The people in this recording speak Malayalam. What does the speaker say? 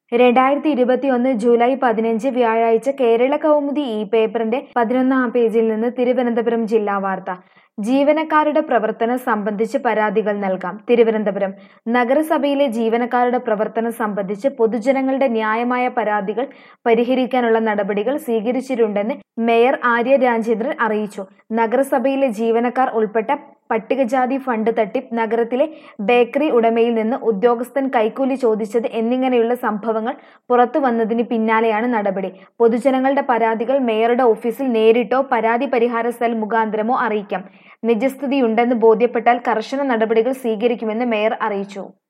രണ്ടായിരത്തി ഇരുപത്തിയൊന്ന് ജൂലൈ പതിനഞ്ച് വ്യാഴാഴ്ച കേരള കൗമുദി ഈ പേപ്പറിന്റെ പതിനൊന്നാം പേജിൽ നിന്ന് തിരുവനന്തപുരം ജില്ലാ വാർത്ത ജീവനക്കാരുടെ പ്രവർത്തനം സംബന്ധിച്ച് പരാതികൾ നൽകാം തിരുവനന്തപുരം നഗരസഭയിലെ ജീവനക്കാരുടെ പ്രവർത്തനം സംബന്ധിച്ച് പൊതുജനങ്ങളുടെ ന്യായമായ പരാതികൾ പരിഹരിക്കാനുള്ള നടപടികൾ സ്വീകരിച്ചിട്ടുണ്ടെന്ന് മേയർ ആര്യ രാജേന്ദ്രൻ അറിയിച്ചു നഗരസഭയിലെ ജീവനക്കാർ ഉൾപ്പെട്ട പട്ടികജാതി ഫണ്ട് തട്ടിപ്പ് നഗരത്തിലെ ബേക്കറി ഉടമയിൽ നിന്ന് ഉദ്യോഗസ്ഥൻ കൈക്കൂലി ചോദിച്ചത് എന്നിങ്ങനെയുള്ള സംഭവങ്ങൾ പുറത്തു വന്നതിന് പിന്നാലെയാണ് നടപടി പൊതുജനങ്ങളുടെ പരാതികൾ മേയറുടെ ഓഫീസിൽ നേരിട്ടോ പരാതി പരിഹാര സെൽ മുഖാന്തരമോ അറിയിക്കാം നിജസ്ഥിതിയുണ്ടെന്ന് ബോധ്യപ്പെട്ടാൽ കർശന നടപടികൾ സ്വീകരിക്കുമെന്ന് മേയർ അറിയിച്ചു